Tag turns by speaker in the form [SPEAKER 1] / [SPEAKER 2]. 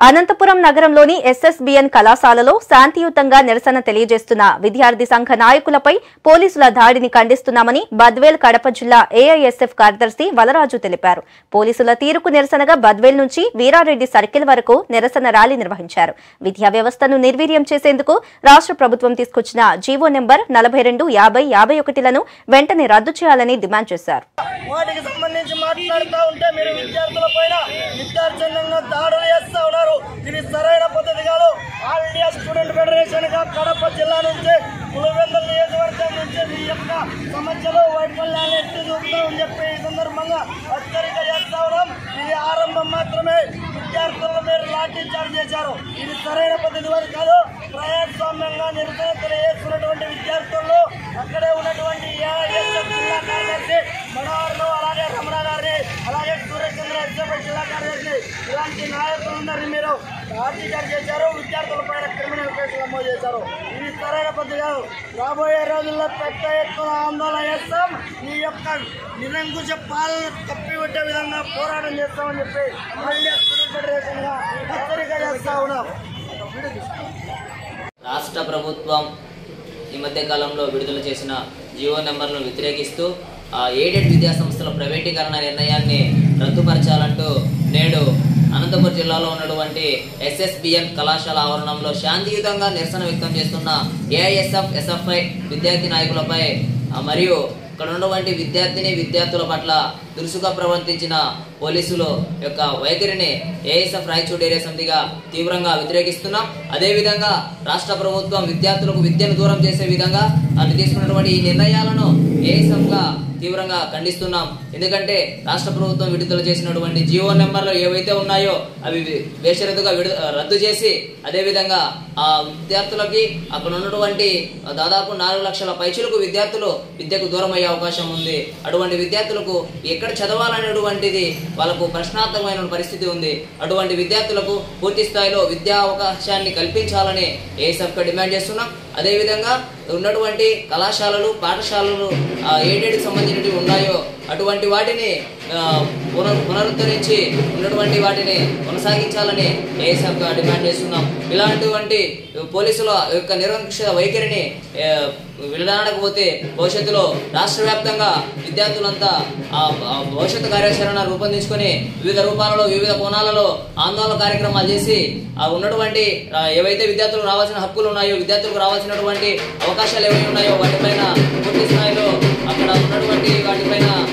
[SPEAKER 1] అనంతపురం నగరంలోని ఎస్ఎస్బిఎన్ కళాశాలలో శాంతియుతంగా నిరసన తెలియజేస్తున్న విద్యార్థి సంఘ నాయకులపై పోలీసుల దాడిని ఖండిస్తున్నామని బద్వేల్ కడప జిల్లా ఏఐఎస్ఎఫ్ కార్యదర్శి వలరాజు తెలిపారు పోలీసుల తీరుకు నిరసనగా బద్వేల్ నుంచి వీరారెడ్డి సర్కిల్ వరకు నిరసన ర్యాలీ నిర్వహించారు విద్యా వ్యవస్థను నిర్వీర్యం చేసేందుకు రాష్ట్ర ప్రభుత్వం తీసుకొచ్చిన జీవో నెంబర్ నలభై రెండు యాభై యాభై ఒకటిలను వెంటనే రద్దు చేయాలని డిమాండ్ చేశారు
[SPEAKER 2] వాటికి సంబంధించి మాట్లాడుతూ ఉంటే మీరు విద్యార్థుల పైన విద్యార్థులంగా దాడులు చేస్తా ఉన్నారు ఇది సరైన పద్ధతి కాదు ఆల్ ఇండియా స్టూడెంట్ ఫెడరేషన్ గా కడప జిల్లా నుంచి పులివెందుల నియోజకవర్గం నుంచి మీ యొక్క సమస్యలు వైఫల్యాన్ని ఎత్తి చూపుతామని చెప్పి ఈ సందర్భంగా హెచ్చరిక చేస్తా ఉన్నాం ఇది ఆరంభం మాత్రమే విద్యార్థులను మీరు లాఠీ చార్జ్ చేశారు ఇది సరైన పద్ధతి వారు కాదు ప్రజాస్వామ్యంగా నిరసన తెలియజేస్తున్నటువంటి విద్యార్థులు అక్కడే ఉన్నటువంటి ఏఐఎస్ఎఫ్ జిల్లా కార్యదర్శి మనోహర్లు అలాగే రమణ గారిని అలాగే సూర్యచంద్ర ఎస్ఎఫ్ జిల్లా కార్యదర్శి ఇలాంటి నాయకులందరినీ మీరు లాఠీ చార్జ్ చేశారు విద్యార్థుల పైన క్రిమినల్ కేసులు నమోదు చేశారు ఇది సరైన పద్ధతి కాదు రాబోయే రోజుల్లో పెద్ద ఎత్తున ఆందోళన చేస్తాం ఈ యొక్క నిరంకుశ పాలన కప్పిపెట్టే విధంగా పోరాటం చేస్తామని చెప్పి ఆల్ ఇండియా స్టూడెంట్ ఫెడరేషన్ గా హెచ్చరిక చేస్తా ఉన్నాం
[SPEAKER 3] రాష్ట్ర ప్రభుత్వం ఈ మధ్య కాలంలో విడుదల చేసిన జియో నెంబర్ను వ్యతిరేకిస్తూ ఆ ఎయిడెడ్ విద్యా సంస్థల ప్రైవేటీకరణ నిర్ణయాన్ని రద్దుపరచాలంటూ నేడు అనంతపురం జిల్లాలో ఉన్నటువంటి ఎస్ఎస్బిఎన్ కళాశాల ఆవరణంలో శాంతియుతంగా నిరసన వ్యక్తం చేస్తున్న ఏఐఎస్ఎఫ్ ఎస్ఎఫ్ఐ విద్యార్థి నాయకులపై ఆ, మరియు ఇక్కడ ఉన్నటువంటి విద్యార్థిని విద్యార్థుల పట్ల దురుసుగా ప్రవర్తించిన పోలీసులు యొక్క వైఖరిని ఏఎస్ఎఫ్ రాయచూడు ఏరియా సమితిగా తీవ్రంగా వ్యతిరేకిస్తున్నాం అదేవిధంగా రాష్ట్ర ప్రభుత్వం విద్యార్థులకు విద్యను దూరం చేసే విధంగా అది తీసుకున్నటువంటి ఈ నిర్ణయాలను ఏఎస్ఎఫ్ గా తీవ్రంగా ఖండిస్తున్నాం ఎందుకంటే రాష్ట్ర ప్రభుత్వం విడుదల చేసినటువంటి జియో నెంబర్లు ఏవైతే ఉన్నాయో అవి బేషరతుగా విడు రద్దు చేసి అదేవిధంగా ఆ విద్యార్థులకి అక్కడ ఉన్నటువంటి దాదాపు నాలుగు లక్షల పైచులకు విద్యార్థులు విద్యకు దూరం అయ్యే అవకాశం ఉంది అటువంటి విద్యార్థులకు ఎక్కడ చదవాలనేటువంటిది వాళ్ళకు ప్రశ్నార్థకమైన పరిస్థితి ఉంది అటువంటి విద్యార్థులకు పూర్తి స్థాయిలో విద్యా అవకాశాన్ని కల్పించాలని ఏఎస్ఎఫ్ డిమాండ్ చేస్తున్నాం అదేవిధంగా ఉన్నటువంటి కళాశాలలు పాఠశాలలు ఏడేడికి సంబంధించినవి ఉన్నాయో అటువంటి వాటిని ఆ, పునర్ పునరుద్ధరించి ఉన్నటువంటి వాటిని కొనసాగించాలని ఏఎస్ఎఫ్ గా డిమాండ్ చేస్తున్నాం ఇలాంటివంటి పోలీసుల యొక్క నిరంకుశ వైఖరిని ఆ, విడనాడకపోతే భవిష్యత్తులో రాష్ట్ర వ్యాప్తంగా విద్యార్థులంతా ఆ ఆ భవిష్యత్తు కార్యాచరణ రూపొందించుకొని వివిధ రూపాలలో వివిధ కోణాలలో ఆందోళన కార్యక్రమాలు చేసి ఆ ఉన్నటువంటి ఆ, ఏవైతే విద్యార్థులకు రావాల్సిన హక్కులు ఉన్నాయో విద్యార్థులకు రావాల్సినటువంటి అవకాశాలు ఏవైతే ఉన్నాయో వాటిపైన పూర్తి స్థాయిలో అక్కడ ఉన్నటువంటి వాటిపైన